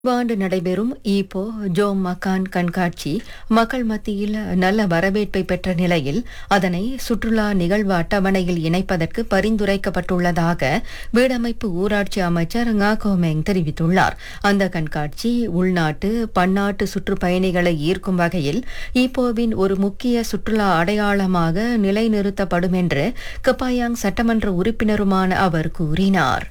இவ்வாண்டு நடைபெறும் ஈப்போ ஜோம் மக்கான் கண்காட்சி மக்கள் மத்தியில் நல்ல வரவேற்பை பெற்ற நிலையில் அதனை சுற்றுலா நிகழ்வு அட்டவணையில் இணைப்பதற்கு பரிந்துரைக்கப்பட்டுள்ளதாக வீடமைப்பு ஊராட்சி அமைச்சர் ngா கோமெங் தெரிவித்துள்ளார் அந்த கண்காட்சி உள்நாட்டு பன்னாட்டு சுற்றுப்பயணிகளை ஈர்க்கும் வகையில் ஈப்போவின் ஒரு முக்கிய சுற்றுலா அடையாளமாக நிலைநிறுத்தப்படும் என்று கப்பாயாங் சட்டமன்ற உறுப்பினருமான அவர் கூறினார்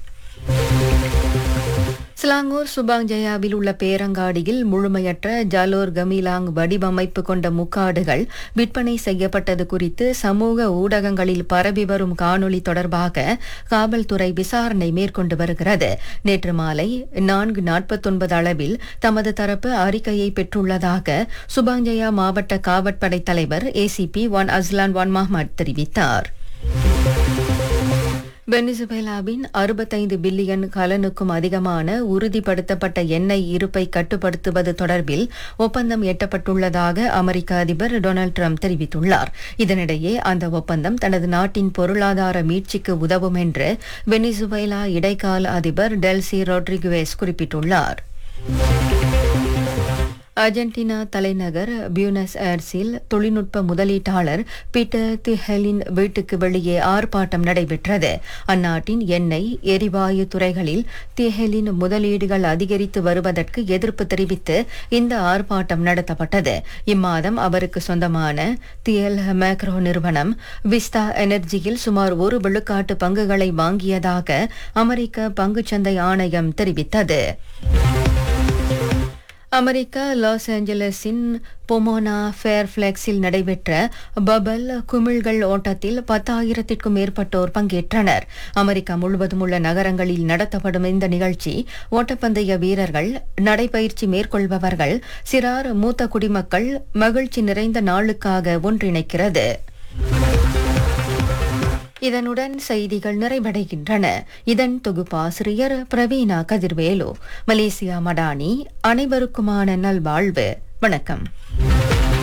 சிலாங்கூர் சுபாங் ஜயாவில் உள்ள பேரங்காடியில் முழுமையற்ற ஜாலோர் கமிலாங் வடிவமைப்பு கொண்ட முக்காடுகள் விற்பனை செய்யப்பட்டது குறித்து சமூக ஊடகங்களில் பரவி வரும் காணொளி தொடர்பாக காவல்துறை விசாரணை மேற்கொண்டு வருகிறது நேற்று மாலை நான்கு நாற்பத்தொன்பது அளவில் தமது தரப்பு அறிக்கையை பெற்றுள்ளதாக சுபாங் ஜயா மாவட்ட காவற்படை தலைவர் ACP Wan Azlan Wan Mahmad தெரிவித்தார் வெனிசுவேலாவின் அறுபத்தைந்து பில்லியன் கலனுக்கும் அதிகமான உறுதிப்படுத்தப்பட்ட எண்ணெய் இருப்பை கட்டுப்படுத்துவது தொடர்பில் ஒப்பந்தம் எட்டப்பட்டுள்ளதாக அமெரிக்க அதிபர் டொனால்டு ட்ரம்ப் தெரிவித்துள்ளார் இதனிடையே அந்த ஒப்பந்தம் தனது நாட்டின் பொருளாதார மீட்சிக்கு உதவும் என்று வெனிசுவேலா இடைக்கால அதிபர் டெல்சி ரோட்ரிகுவேஸ் குறிப்பிட்டுள்ளார் அர்ஜென்டினா தலைநகர் பியூனஸ் ஏர்ஸில் தொழில்நுட்ப முதலீட்டாளர் பீட்டர் திஹெலின் வீட்டுக்கு வெளியே ஆர்ப்பாட்டம் நடைபெற்றது அந்நாட்டின் எண்ணெய் எரிவாயு துறைகளில் திஹெலின் முதலீடுகள் அதிகரித்து வருவதற்கு எதிர்ப்பு தெரிவித்து இந்த ஆர்ப்பாட்டம் நடத்தப்பட்டது இம்மாதம் அவருக்கு சொந்தமான தியல் மேக்ரோ நிறுவனம் விஸ்தா எனர்ஜியில் சுமார் ஒரு விழுக்காட்டு பங்குகளை வாங்கியதாக அமெரிக்க பங்குச்சந்தை ஆணையம் தெரிவித்தது அமெரிக்கா லாஸ் ஏஞ்சலஸின் பொமோனா ஃபேர்ஃபிளெக்ஸில் நடைபெற்ற பபல் குமிழ்கள் ஓட்டத்தில் பத்தாயிரத்திற்கும் மேற்பட்டோர் பங்கேற்றனர் அமெரிக்கா முழுவதும் உள்ள நகரங்களில் நடத்தப்படும் இந்த நிகழ்ச்சி ஓட்டப்பந்தய வீரர்கள் நடைபயிற்சி மேற்கொள்பவர்கள் சிறார் மூத்த குடிமக்கள் மகிழ்ச்சி நிறைந்த நாளுக்காக ஒன்றிணைக்கிறது இதனுடன் செய்திகள் நிறைவடைகின்றன இதன் தொகுப்பாசிரியர் பிரவீனா கதிர்வேலு மலேசியா மடானி அனைவருக்குமான நல்வாழ்வு வணக்கம்